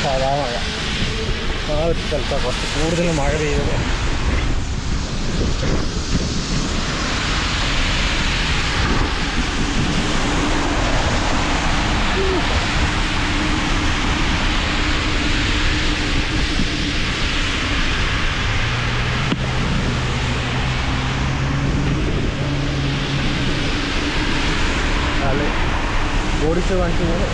സാധാ മഴ ആ ഒരു സ്ഥലത്താണ് കുറച്ച് കൂടുതൽ മഴ പെയ്തത് ആള് ഓടിച്ച് കാണിച്ചു പോകുന്നു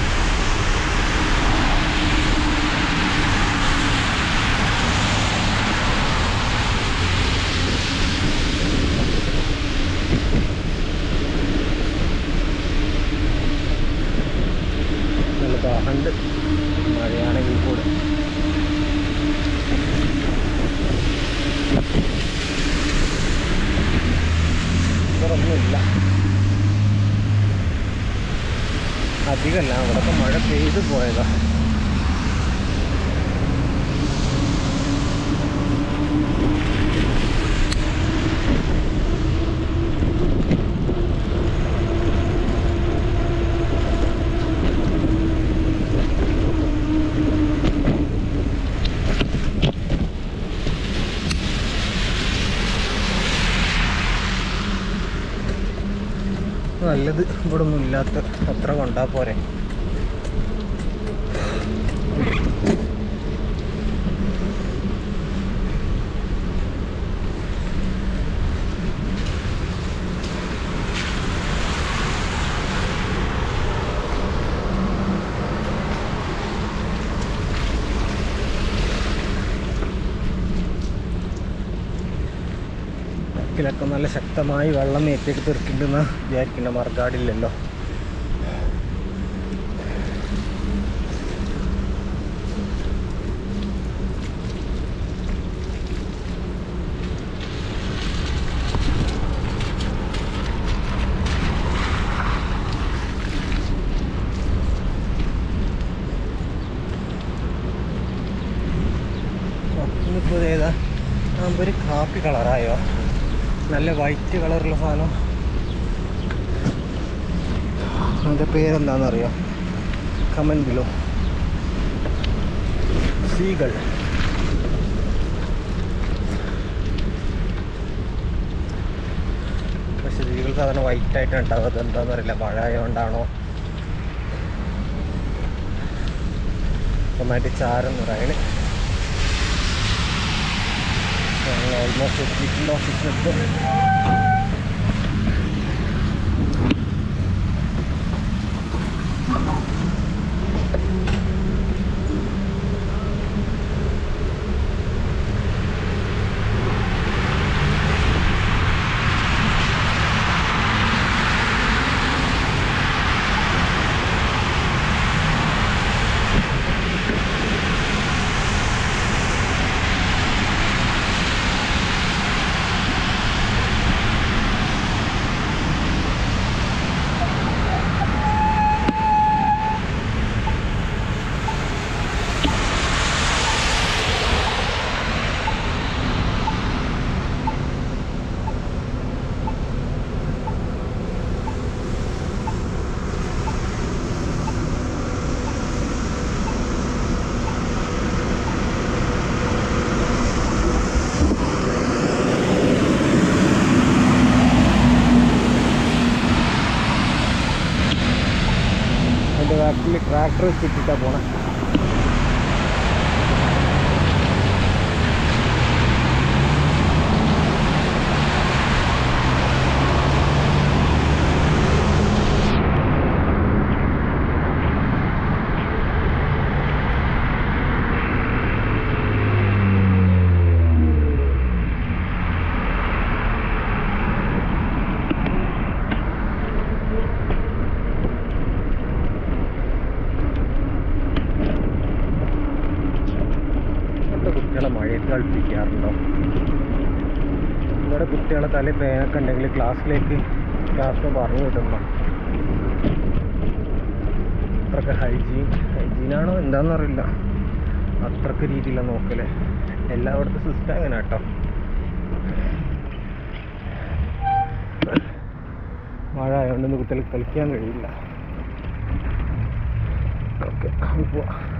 നല്ല ദാഹണ്ട് മഴയാണെങ്കിൽ കൂടെ ഇവരൊന്നുമില്ല അധികമല്ല അവിടെയൊക്കെ മഴ പെയ്തു പോയതാ നല്ലത് ഇവിടെ ഒന്നും ഇല്ലാത്ത അത്ര കൊണ്ടാ പോരെ ഇതിലൊക്കെ നല്ല ശക്തമായി വെള്ളം ഏറ്റെടുത്ത് തീർക്കിണ്ടെന്ന് വിചാരിക്കേണ്ട മറുകാടില്ലല്ലോ ഇന്നിപ്പോൾ ഏതാ ആകുമ്പോൾ ഒരു കാപ്പി കളറായോ നല്ല വൈറ്റ് കളറുള്ള സാധനം അതിൻ്റെ പേരെന്താണെന്നറിയോ കമൻറ്റ് ബിലോ സീകൾ പക്ഷെ സീകൾ സാധാരണ വൈറ്റ് ആയിട്ടാണ് ഉണ്ടാവുക അത് എന്താണെന്ന് അറിയില്ല മഴ ആയതുകൊണ്ടാണോ നന്നായിട്ട് ചാരം നിറയണ് ഞങ്ങൾ ഓൾമോസ്റ്റ് എത്തിയിട്ടുണ്ട് ഓഫീസിലെത്തും അതിൻ്റെ ബാക്കിൽ ട്രാക്ടർ വെച്ചിട്ടാണ് പോണേ ഇവിടുത്തെ കുട്ടികളെ മഴയത്ത് കളിപ്പിക്കാറുണ്ടോ ഇവിടെ കുട്ടികളെ തലയിൽ പേനൊക്കെ ഉണ്ടെങ്കിൽ ക്ലാസ്സിലേക്ക് ക്ലാസ്സിന് പറഞ്ഞു വിടണം അത്രക്ക് ഹൈജീൻ ഹൈജീനാണോ എന്താണെന്നറിയില്ല അത്രക്ക് രീതിയിലാണ് നോക്കല് എല്ലായിടത്തും സിസ്റ്റം അങ്ങനെ കേട്ടോ മഴ ആയതുകൊണ്ട് കുട്ടികൾക്ക് കളിക്കാൻ കഴിയില്ല ഓക്കെ പോവാം